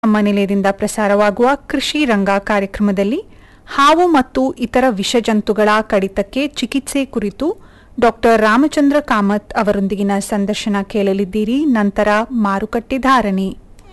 ನಮ್ಮ ನಿಲಯದಿಂದ ಪ್ರಸಾರವಾಗುವ ಕೃಷಿ ರಂಗ ಕಾರ್ಯಕ್ರಮದಲ್ಲಿ ಹಾವು ಮತ್ತು ಇತರ ವಿಷಜಂತುಗಳ ಕಡಿತಕ್ಕೆ ಚಿಕಿತ್ಸೆ ಕುರಿತು ಡಾಕ್ಟರ್ ರಾಮಚಂದ್ರ ಕಾಮತ್ ಅವರೊಂದಿಗಿನ ಸಂದರ್ಶನ ಕೇಳಲಿದ್ದೀರಿ ನಂತರ ಮಾರುಕಟ್ಟೆ ಧಾರಣೆ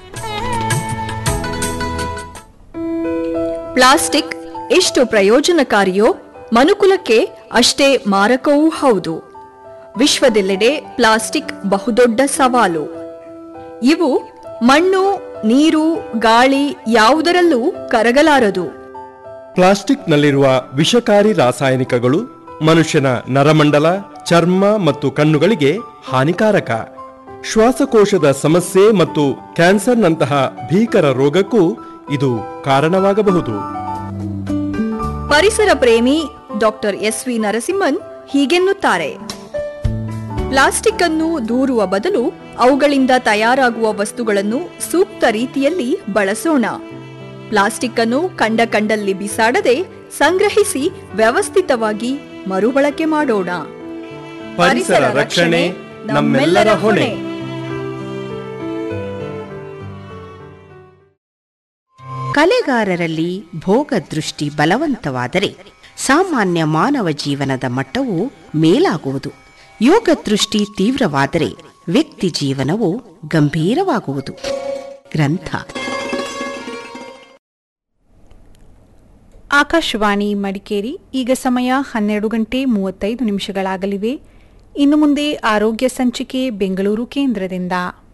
ಪ್ಲಾಸ್ಟಿಕ್ ಎಷ್ಟು ಪ್ರಯೋಜನಕಾರಿಯೋ ಮನುಕುಲಕ್ಕೆ ಅಷ್ಟೇ ಮಾರಕವೂ ಹೌದು ವಿಶ್ವದೆಲ್ಲೆಡೆ ಪ್ಲಾಸ್ಟಿಕ್ ಬಹುದೊಡ್ಡ ಸವಾಲು ಇವು ಮಣ್ಣು ನೀರು ಗಾಳಿ ಯಾವುದರಲ್ಲೂ ಕರಗಲಾರದು ಪ್ಲಾಸ್ಟಿಕ್ನಲ್ಲಿರುವ ವಿಷಕಾರಿ ರಾಸಾಯನಿಕಗಳು ಮನುಷ್ಯನ ನರಮಂಡಲ ಚರ್ಮ ಮತ್ತು ಕಣ್ಣುಗಳಿಗೆ ಹಾನಿಕಾರಕ ಶ್ವಾಸಕೋಶದ ಸಮಸ್ಯೆ ಮತ್ತು ಕ್ಯಾನ್ಸರ್ನಂತಹ ಭೀಕರ ರೋಗಕ್ಕೂ ಇದು ಕಾರಣವಾಗಬಹುದು ಪರಿಸರ ಪ್ರೇಮಿ ಡಾಕ್ಟರ್ ಎಸ್ ವಿ ನರಸಿಂಹನ್ ಹೀಗೆನ್ನುತ್ತಾರೆ ಪ್ಲಾಸ್ಟಿಕ್ ಅನ್ನು ದೂರುವ ಬದಲು ಅವುಗಳಿಂದ ತಯಾರಾಗುವ ವಸ್ತುಗಳನ್ನು ಸೂಕ್ತ ರೀತಿಯಲ್ಲಿ ಬಳಸೋಣ ಪ್ಲಾಸ್ಟಿಕ್ ಅನ್ನು ಕಂಡ ಕಂಡಲ್ಲಿ ಬಿಸಾಡದೆ ಸಂಗ್ರಹಿಸಿ ವ್ಯವಸ್ಥಿತವಾಗಿ ಮರುಬಳಕೆ ಮಾಡೋಣ ಪರಿಸರ ರಕ್ಷಣೆ ನಮ್ಮೆಲ್ಲರ ಹೊಣೆ ಕಲೆಗಾರರಲ್ಲಿ ಭೋಗದೃಷ್ಟಿ ಬಲವಂತವಾದರೆ ಸಾಮಾನ್ಯ ಮಾನವ ಜೀವನದ ಮಟ್ಟವು ಮೇಲಾಗುವುದು ಯೋಗ ದೃಷ್ಟಿ ತೀವ್ರವಾದರೆ ವ್ಯಕ್ತಿ ಜೀವನವು ಗಂಭೀರವಾಗುವುದು ಗ್ರಂಥ ಆಕಾಶವಾಣಿ ಮಡಿಕೇರಿ ಈಗ ಸಮಯ ಹನ್ನೆರಡು ಗಂಟೆ ಮೂವತ್ತೈದು ನಿಮಿಷಗಳಾಗಲಿವೆ ಇನ್ನು ಮುಂದೆ ಆರೋಗ್ಯ ಸಂಚಿಕೆ ಬೆಂಗಳೂರು ಕೇಂದ್ರದಿಂದ